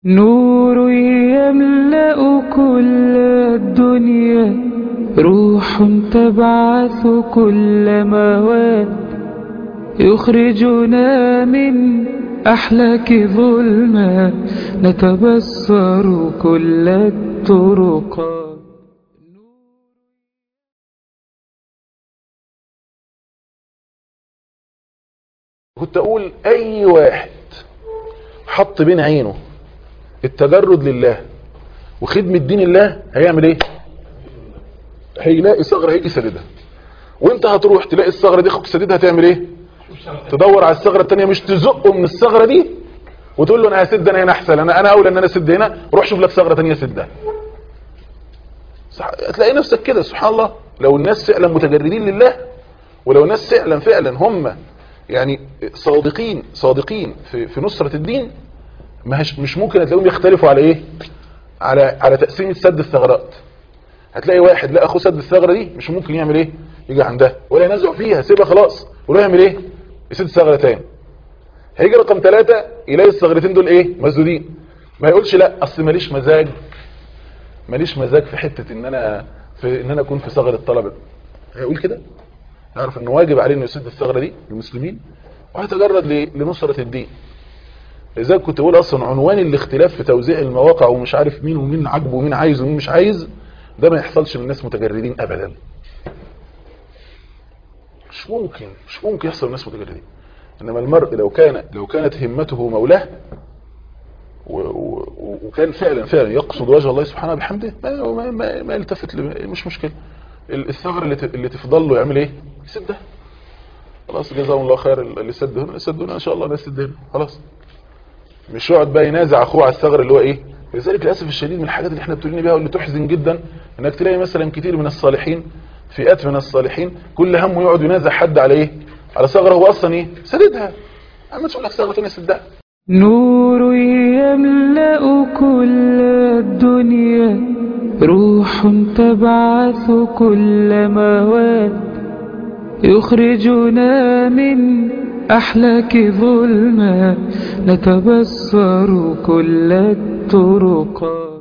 نور يملأ كل الدنيا روح تبعث كل مواد يخرجنا من أحلاك ظلمات نتبصر كل الطرقات كنت اقول اي واحد حط بين عينه التجرد لله وخدمة دين الله هيعمل ايه هيلاقي ثغرة هيجي سددها وانت هتروح تلاقي الثغرة دي اخوك سددها هتعمل ايه تدور على الثغرة التانية مش تزقه من الثغرة دي وتقول له انا هسد انا هنا احسن انا انا اولى ان انا اسد هنا روح شوف لك ثغرة تانية سدها صح- هتلاقي نفسك كده سبحان الله لو الناس فعلا متجردين لله ولو الناس فعلا فعلا هم يعني صادقين صادقين في, في نصرة الدين ما هش مش ممكن هتلاقيهم يختلفوا على ايه على على تقسيم سد الثغرات هتلاقي واحد لا اخوه سد الثغرة دي مش ممكن يعمل ايه يجي عندها ولا ينازع فيها سيبها خلاص ويروح يعمل ايه يسد ثغرة تاني هيجي رقم ثلاثة يلاقي الثغرتين دول ايه مسدودين ما يقولش لا اصل ماليش مزاج ماليش مزاج في حتة ان انا في ان انا اكون في ثغرة الطلبة هيقول كده يعرف انه واجب عليه انه يسد الثغرة دي للمسلمين وهيتجرد ل- لنصرة الدين لذلك كنت بقول اصلا عنوان الاختلاف في توزيع المواقع ومش عارف مين ومين عاجبه ومين عايز ومين مش عايز ده ما يحصلش من الناس متجردين ابدا مش ممكن مش ممكن يحصل من الناس متجردين انما المرء لو كان لو كانت همته مولاه و- و- وكان فعلا فعلا يقصد وجه الله سبحانه بحمده ما, ما, ما, ما يلتفت ل- مش مشكله ال- الثغر اللي ت- اللي تفضل له يعمل ايه يسدها خلاص جزاهم الله خير اللي سد هنا سد هنا ان شاء الله انا اسد هنا خلاص مش يقعد بقى ينازع اخوه على الثغر اللي هو ايه لذلك للاسف الشديد من الحاجات اللي احنا بتقولين بيها واللي تحزن جدا انك تلاقي مثلا كتير من الصالحين فئات من الصالحين كل همه يقعد ينازع حد على ايه على ثغره هو اصلا ايه سددها اما تقول لك ثغره ثانيه سدها نور يملأ كل الدنيا روح تبعث كل مواد يخرجنا من أحلاك ظلمات نتبصر كل الطرقات